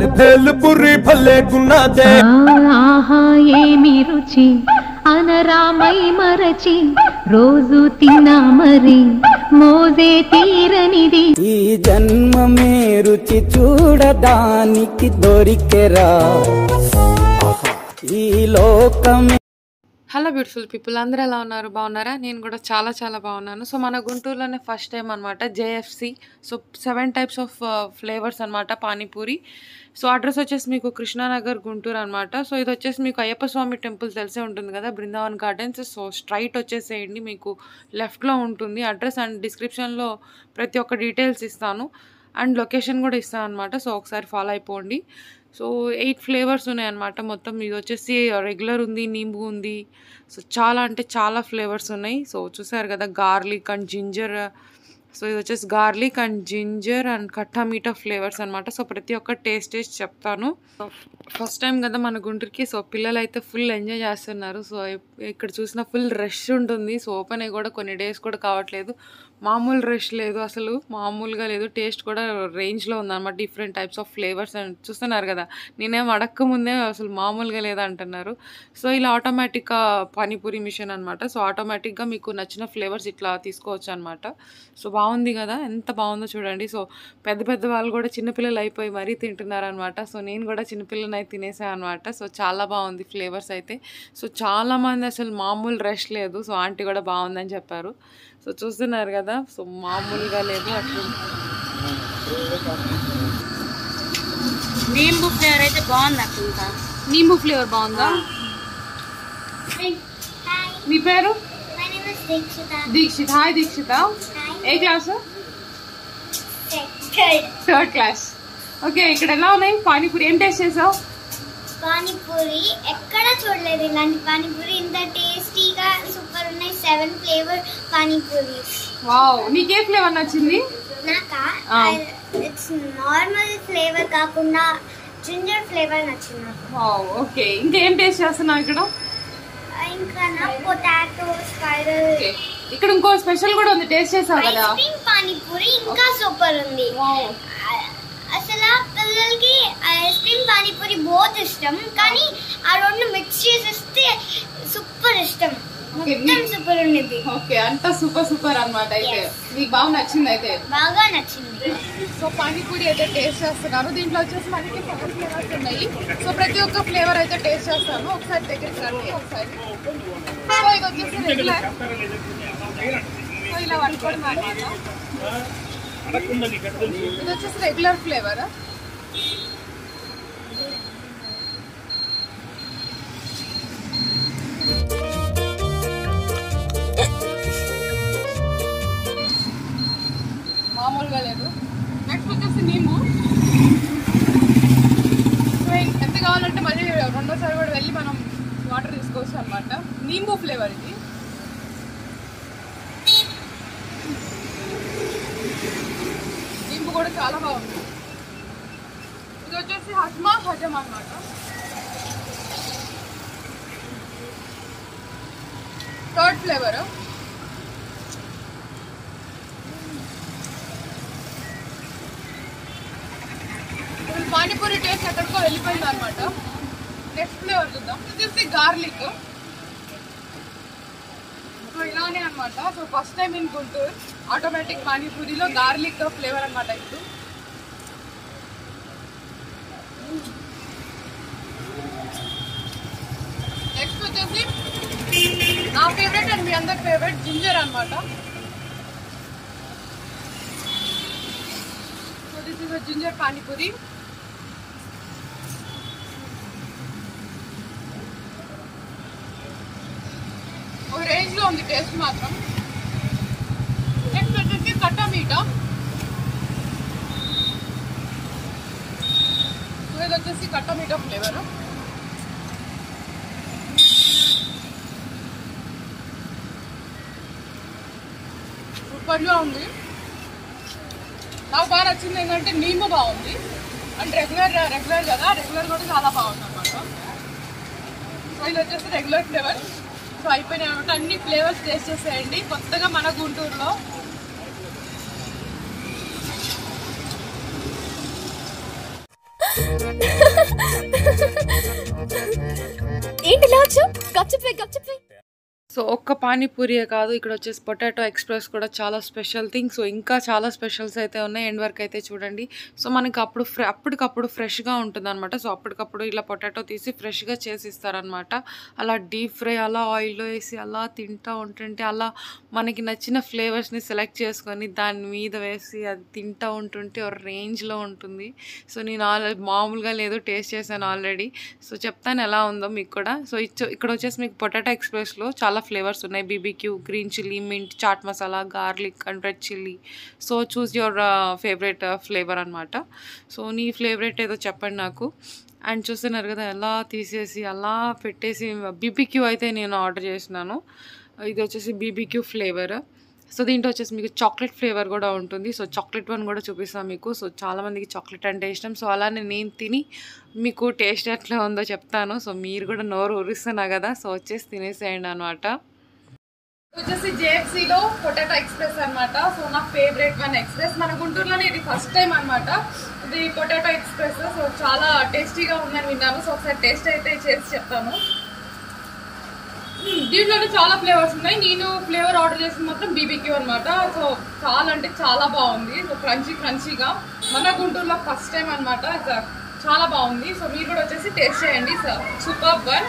భేల్పురి భలేకున్నదే ఆహా ఏమి రుచి అనరామై మరచి రోజు తిన్నా మరి మోజే తీరనిది ఈ జన్మమే రుచి చూడడానికి దొరికెరా ఈ లోకమే హలో బ్యూటిఫుల్ పీపుల్ అందరూ ఎలా ఉన్నారు బాగున్నారా నేను కూడా చాలా చాలా బాగున్నాను సో మన గుంటూరులోనే ఫస్ట్ టైం అనమాట JFC so seven types of flavours అనమాట పానీపూరి సో అడ్రస్ వచ్చేసి మీకు కృష్ణానగర్ గుంటూరు అనమాట సో ఇది వచ్చేసి మీకు అయ్యప్ప స్వామి టెంపుల్ తెలిసే ఉంటుంది కదా బృందావన్ గార్డెన్స్ సో స్ట్రైట్ వచ్చేసేయండి మీకు లెఫ్ట్లో ఉంటుంది అడ్రస్ అండ్ డిస్క్రిప్షన్లో ప్రతి ఒక్క డీటెయిల్స్ ఇస్తాను అండ్ లొకేషన్ కూడా ఇస్తాను అనమాట సో ఒకసారి ఫాలో అయిపోండి సో ఎయిట్ ఫ్లేవర్స్ ఉన్నాయన్నమాట మొత్తం ఇది వచ్చేసి రెగ్యులర్ ఉంది నింబు ఉంది సో చాలా అంటే చాలా ఫ్లేవర్స్ ఉన్నాయి సో చూసారు కదా గార్లిక్ అండ్ జింజర్ సో ఇది వచ్చేసి garlic and ginger and khatta meetha flavours అనమాట సో ప్రతి ఒక్క టేస్ట్ టేస్ట్ చెప్తాను సో ఫస్ట్ టైం కదా మన గుంటూరుకి సో పిల్లలు అయితే ఫుల్ ఎంజాయ్ చేస్తున్నారు సో ఇక్కడ చూసిన ఫుల్ రష్ ఉంటుంది సో ఓపెన్ అయ్యి కూడా కొన్ని డేస్ కూడా కావట్లేదు మామూలు రష్ లేదు అసలు మామూలుగా లేదు టేస్ట్ కూడా రేంజ్లో ఉందన్నమాట different types of flavours and చూస్తున్నారు కదా నేనేం అడక్క ముందే అసలు మామూలుగా లేదంటున్నారు సో ఇలా ఆటోమేటిక్గా పానీపూరి మిషన్ అనమాట సో ఆటోమేటిక్గా మీకు నచ్చిన ఫ్లేవర్స్ ఇట్లా తీసుకోవచ్చు అనమాట సో బాగుంది కదా ఎంత బాగుందో చూడండి సో పెద్ద పెద్ద వాళ్ళు కూడా చిన్నపిల్లలు అయిపోయి మరీ తింటున్నారు అనమాట సో నేను కూడా చిన్నపిల్లని అయితే తినేసాను అనమాట సో చాలా బాగుంది ఫ్లేవర్స్ అయితే సో చాలా మంది అసలు మామూలు రష్ లేదు సో ఆంటీ కూడా బాగుందని చెప్పారు సో చూస్తున్నారు కదా సో మామూలుగా లేదు అట్లా నీంబు ఫ్లేవర్ అయితే బాగుంది అక్క ఇంకా నీంబు ఫ్లేవర్ బాగుందా మీ పేరు My name is Dikshita. Dikshit hi Dikshita ఏ class Third. Third class okay ఇక్కడ ఎలా ఉన్నాయి పానీపూరి ఏం టేస్ట్ చేసావు పానీపూరి ఎక్కడ చూడలేదు ఇలాంటి పానీపూరి ఇంత టేస్టీగా సూపర్ ఉన్నాయి సెవెన్ ఫ్లేవర్ పానీపూరి వావ్ నీకే ఫ్లేవర్ నచ్చింది నాకా ఆ. ఇట్స్ నార్మల్ ఫ్లేవర్ కాకుండా జింజర్ ఫ్లేవర్ నచ్చింది నాకు వావ్ ఓకే ఇంకేం టేస్ట్ చేస్తున్నావు ఇక్కడ ఇంకా నా పొటాటో స్పైరల్ ఓకే ఇక్కడ ఇంకో స్పెషల్ కూడా ఉంది టేస్ట్ చేసావు ఐస్ కదా క్రీమ్ పానీపూరి ఇంకా సూపర్ ఉంది వావ్ ఆ- అసలు ఆ పిల్లలకి ఐస్ క్రీమ్ పానీపూరి బోత్ ఇష్టం కానీ ఆ రెండు మిక్స్ చేసేస్తే సూపర్ ఇష్టం Okay, మొత్తం మీ- సూపర్ ఉండేది ఓకే అంతా సూపర్ సూపర్ అన్నమాట అయితే Yes. మీకు బాగా నచ్చింది అయితే బాగా నచ్చింది సో పానీపూరి అయితే టేస్ట్ చేస్తున్నారు దీంట్లో వచ్చేసి మనకి సెవెన్ ఫ్లేవర్స్ ఉన్నాయి సో ప్రతి ఒక్క ఫ్లేవర్ అయితే టేస్ట్ చేస్తాను ఒకసారి దగ్గరికి రండి ఒకసారి సో ఇది వచ్చేసి రెగ్యులర్ సో ఇలా పట్టుకోవడం అన్నమాట ఇది వచ్చేసి రెగ్యులర్ ఫ్లేవర్ మామూలుగా లేదు నెక్స్ట్ వచ్చేసి నీము సో ఎంత కావాలంటే మళ్ళీ రెండోసారి కూడా వెళ్ళి మనం వాటర్ తీసుకోవచ్చు అనమాట నీంబు ఫ్లేవర్ ఇది నీంబు కూడా చాలా బాగుంది ఇది వచ్చేసి హజ్మా హజమ్ అనమాట థర్డ్ ఫ్లేవర్ ఇప్పుడు పానీపూరి టేస్ట్ ఎక్కడికో వెళ్ళిపోయింది అనమాట నెక్స్ట్ ఫ్లేవర్ చూద్దాం ఇది వచ్చి గార్లిక్ సో ఇలానే అనమాట so first time in Guntur automatic పానీపూరిలో గార్లిక్ ఫ్లేవర్ అనమాట ఇప్పుడు నెక్స్ట్ వచ్చేసి నా ఫేవరెట్ అండ్ మీ అందరి ఫేవరెట్ జింజర్ అనమాట so this is ginger panipuri ఒక రేంజ్ లో ఉంది టేస్ట్ మాత్రం నెక్స్ట్ వచ్చేసి కట్టా మీట సో ఇది వచ్చేసి కట్టా మీట ఫ్లేవర్ సూపర్గా ఉంది నాకు బాగా నచ్చింది ఏంటంటే నీము బాగుంది అండ్ రెగ్యులర్ రెగ్యులర్ కదా రెగ్యులర్ కూడా చాలా బాగుంది అనమాట సో ఇది వచ్చేసి రెగ్యులర్ ఫ్లేవర్ సో అయిపోయినాయి అనమాట అన్ని ఫ్లేవర్స్ టేస్ట్ చేసేయండి కొత్తగా మన గుంటూరులో ఏంటి ఇలా వచ్చావు గప్చిపోయి గప్చిపోయి సో ఒక్క పానీపూరియే కాదు ఇక్కడ వచ్చేసి పొటాటో ఎక్స్ప్రెస్ కూడా చాలా స్పెషల్ థింగ్ సో ఇంకా చాలా స్పెషల్స్ అయితే ఉన్నాయి ఎండ్ వరకు అయితే చూడండి సో మనకి అప్పుడు ఫ్రె అప్పటికప్పుడు ఫ్రెష్గా ఉంటుంది అనమాట సో అప్పటికప్పుడు ఇలా పొటాటో తీసి ఫ్రెష్గా చేసి ఇస్తారనమాట అలా డీప్ ఫ్రై అలా ఆయిల్లో వేసి అలా తింటూ ఉంటుంటే అలా మనకి నచ్చిన ఫ్లేవర్స్ని సెలెక్ట్ చేసుకొని దాని మీద వేసి అది తింటూ ఉంటుంటే ఒక రేంజ్లో ఉంటుంది సో నేను ఆల్రెడీ మామూలుగా లేదు టేస్ట్ చేశాను ఆల్రెడీ సో చెప్తాను ఎలా ఉందో మీకు కూడా సో ఇచ్చ ఇక్కడ వచ్చేసి మీకు పొటాటో ఎక్స్ప్రెస్లో చాలా ఫ్లేవర్స్ ఉన్నాయి BBQ green chilli mint chaat masala garlic and red chilli so choose your favourite flavour అనమాట సో నీ ఫేవరెట్ ఏదో చెప్పండి నాకు అండ్ చూస్తున్నారు కదా ఎలా తీసేసి అలా పెట్టేసి బీబీక్యూ అయితే నేను ఆర్డర్ చేసినాను ఇది వచ్చేసి బీబీక్యూ ఫ్లేవర్ సో దీంట్లో వచ్చేసి మీకు చాక్లెట్ ఫ్లేవర్ కూడా ఉంటుంది సో చాక్లెట్ వన్ కూడా చూపిస్తాను మీకు సో చాలామందికి చాక్లెట్ అంటే ఇష్టం సో అలానే నేను తిని మీకు టేస్ట్ ఎట్లా ఉందో చెప్తాను సో మీరు కూడా నోరు ఊరిస్తున్నా కదా సో వచ్చేసి తినేసేయండి అనమాట వచ్చేసి జేఎఫ్సీలో పొటాటో ఎక్స్ప్రెస్ అన్నమాట సో నా ఫేవరెట్ వన్ ఎక్స్ప్రెస్ మన గుంటూరులోనే ఇది ఫస్ట్ టైం అన్నమాట ఇది పొటాటో ఎక్స్ప్రెస్ సో చాలా టేస్టీగా ఉందని విన్నాను సో ఒకసారి టేస్ట్ అయితే చేసి చెప్తాను మ్మ్, దీంట్లోనే చాలా ఫ్లేవర్స్ ఉన్నాయి నేను ఫ్లేవర్ ఆర్డర్ చేసింది మాత్రం బీబీక్యూ అనమాట సో చాలా అంటే చాలా బాగుంది సో క్రంచీ క్రంచీగా మన గుంటూరులో ఫస్ట్ టైం అనమాట చాలా బాగుంది సో మీరు కూడా వచ్చేసి టేస్ట్ చేయండి సూపర్ వన్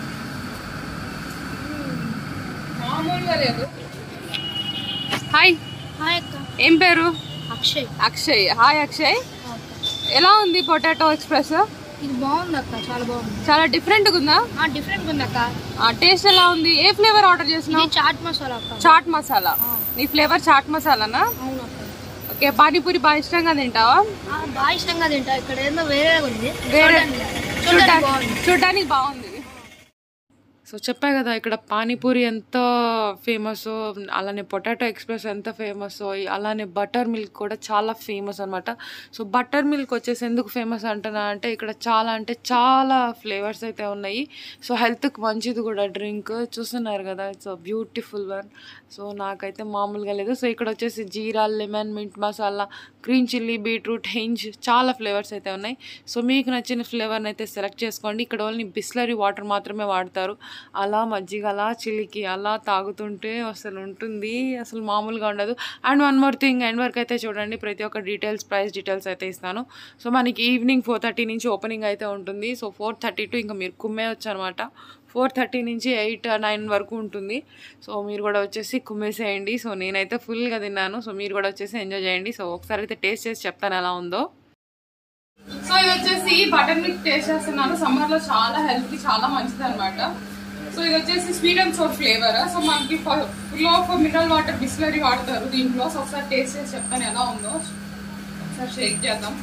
మామూలుగా లేదు హాయ్ హాయ్ అక్క ఏం పేరు అక్షయ్ అక్షయ్ హాయ్ అక్షయ్ ఎలా ఉంది పొటాటో ఎక్స్ప్రెస్ ఇది బాగుంది అక్క చాలా బాగుంది చాలా డిఫరెంట్గా ఉందా ఆ డిఫరెంట్ ఉంది అక్క టేస్ట్ ఎలా ఉంది ఏ ఫ్లేవర్ ఆర్డర్ చేసినావు ఇది చాట్ మసాలా అక్క చాట్ మసాలా నీ ఫ్లేవర్ చాట్ మసాలానా అవును అక్క ఓకే పానీపూరి బాగా ఇష్టంగా తింటావా ఆ, బాగా ఇష్టంగా తింటా ఇక్కడ ఏదో వేరే ఉంది వేరే చూడడానికి- చూడడానికి బాగుంది చూడడానికి బాగుంది సో చెప్పా కదా ఇక్కడ పానీపూరి ఎంత ఫేమస్ అలానే పొటాటో ఎక్స్ప్రెస్ ఎంత ఫేమస్ అలానే బటర్ మిల్క్ కూడా చాలా ఫేమస్ అనమాట సో బటర్ మిల్క్ వచ్చేసి ఎందుకు ఫేమస్ అంటున్నా అంటే ఇక్కడ చాలా అంటే చాలా ఫ్లేవర్స్ అయితే ఉన్నాయి సో హెల్త్కి మంచిది కూడా డ్రింక్ చూస్తున్నారు కదా ఇట్స్ బ్యూటిఫుల్ వన్ సో నాకైతే మామూలుగా లేదు సో ఇక్కడ వచ్చేసి jeera lemon mint masala green chilli beetroot హెంజ్ చాలా ఫ్లేవర్స్ అయితే ఉన్నాయి సో మీకు నచ్చిన ఫ్లేవర్ని అయితే సెలెక్ట్ చేసుకోండి ఇక్కడ ఓన్లీ బిస్లరీ వాటర్ మాత్రమే వాడతారు అలా మజ్జిగ అలా చిలికి అలా తాగుతుంటే అసలు ఉంటుంది అసలు మామూలుగా ఉండదు and one more thing end వరకు అయితే చూడండి ప్రతి ఒక్క డీటెయిల్స్ ప్రైస్ డీటెయిల్స్ అయితే ఇస్తాను సో మనకి ఈవినింగ్ ఫోర్ థర్టీ నుంచి ఓపెనింగ్ అయితే ఉంటుంది సో ఫోర్ థర్టీ టు ఇంకా మీరు కుమ్మేయచ్చు అనమాట ఫోర్ థర్టీ నుంచి ఎయిట్ నైన్ వరకు ఉంటుంది సో మీరు కూడా వచ్చేసి కుమ్మేసేయండి సో నేనైతే ఫుల్గా తిన్నాను సో మీరు కూడా వచ్చేసి ఎంజాయ్ చేయండి సో ఒకసారి అయితే టేస్ట్ చేసి చెప్తాను ఎలా ఉందో సో ఇది వచ్చేసి బటర్ మిల్క్ టేస్ట్ చేస్తున్నాను సమ్మర్ లో చాలా హెల్త్ కి చాలా మంచిది అనమాట సో ఇది వచ్చేసి sweet and sour flavour so మనకి full of mineral water Bisleri వాడతారు దీంట్లో సో ఒకసారి టేస్ట్ చేసి చెప్తాను ఎలా ఉందో ఒకసారి షేక్ చేద్దాం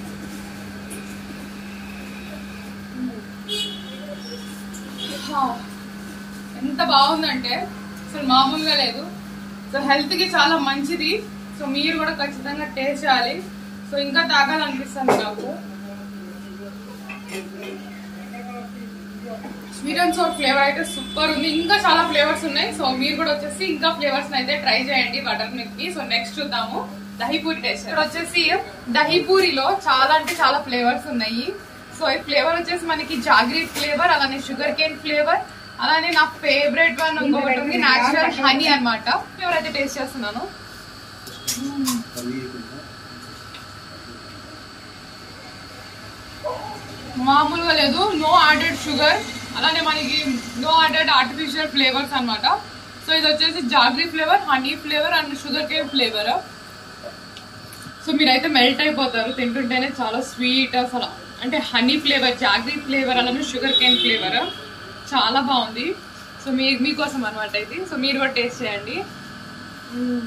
హా. ఎంత బాగుందంటే అసలు మామూలుగా లేదు సో హెల్త్ కి చాలా మంచిది సో మీరు కూడా ఖచ్చితంగా టేస్ట్ చేయాలి సో ఇంకా తాగాలనిపిస్తుంది నాకు స్వీట్ అండ్ సోర్ ఫ్లేవర్ అయితే సూపర్ ఉంది ఇంకా చాలా ఫ్లేవర్స్ ఉన్నాయి సో మీరు కూడా వచ్చేసి ఇంకా ఫ్లేవర్స్ అయితే ట్రై చేయండి బటర్ మిల్క్ కి సో నెక్స్ట్ చూద్దాము దహీపూరి టేస్ట్ ఇక్కడ వచ్చేసి దహీపూరిలో చాలా అంటే చాలా ఫ్లేవర్స్ ఉన్నాయి సో ఈ ఫ్లేవర్ వచ్చేసి మనకి జాగ్రీ ఫ్లేవర్ అలానే షుగర్ కేన్ ఫ్లేవర్ అలానే నా ఫేవరెట్ వన్ ఇంకొకటి ఉంది నాచురల్ హనీ అన్నమాట ఫ్లేవర్ అయితే టేస్ట్ చేస్తున్నాను మామూలుగా లేదు నో యాడెడ్ షుగర్ అలానే మనకి నో యాడెడ్ ఆర్టిఫిషియల్ ఫ్లేవర్స్ అన్నమాట సో ఇది వచ్చేసి jaggery flavour honey flavour and sugar cane flavour so మీరైతే మెల్ట్ అయిపోతారు తింటుంటేనే చాలా స్వీట్ అసలు అంటే హనీ ఫ్లేవర్ జాగ్రీ ఫ్లేవర్ అలానే షుగర్ కేన్ ఫ్లేవర్ చాలా బాగుంది సో మీ మీకోసం అనమాట ఇది సో మీరు కూడా టేస్ట్ చేయండి మ్మ్.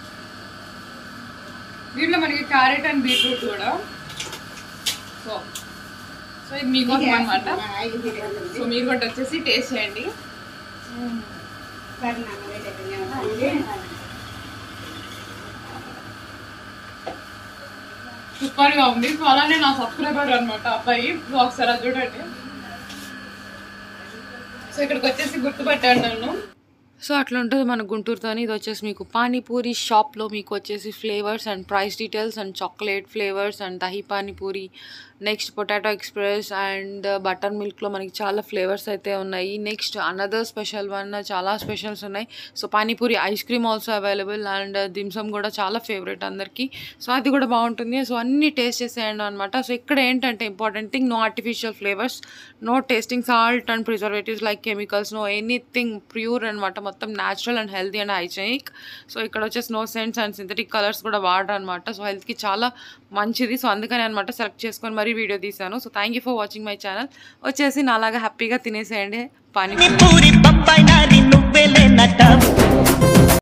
దీంట్లో మనకి క్యారెట్ అండ్ బీట్రూట్ కూడా సో సో ఇది మీకోసం అనమాట సో మీరు కూడా వచ్చేసి టేస్ట్ చేయండి సూపర్ గా ఉంది సో అలానే నా సబ్స్క్రైబర్ అనమాట అబ్బాయి సో ఒకసారి అది చూడండి సో ఇక్కడికి వచ్చేసి గుర్తుపట్టాడు నన్ను సో అట్లా ఉంటుంది మన గుంటూరుతోని ఇది వచ్చేసి మీకు పానీపూరి షాప్లో మీకు వచ్చేసి flavours and price details and chocolate flavours and dahi pani puri next potato express and butter మిల్క్లో మనకి చాలా ఫ్లేవర్స్ అయితే ఉన్నాయి నెక్స్ట్ అనదర్ స్పెషల్ వన్ చాలా స్పెషల్స్ ఉన్నాయి so pani puri ice cream also available and dim sum కూడా చాలా ఫేవరెట్ అందరికీ సో అది కూడా బాగుంటుంది సో అన్ని టేస్ట్ చేసేయండి అనమాట సో ఇక్కడ ఏంటంటే important thing no artificial flavours no tasting salt and preservatives like chemicals no anything pure అనమాట మొత్తం natural and healthy and hygienic so ఇక్కడ వచ్చేసి no scents and synthetic colours కూడా వాడరు అనమాట సో హెల్త్కి చాలా మంచిది సో అందుకని అనమాట సెలెక్ట్ చేసుకొని మరీ వీడియో తీశాను so thank you for watching my channel వచ్చేసి నాలాగా హ్యాపీగా తినేసేయండి పానీపూరి పూరి బొప్పాయి నాది నువ్వేలే నట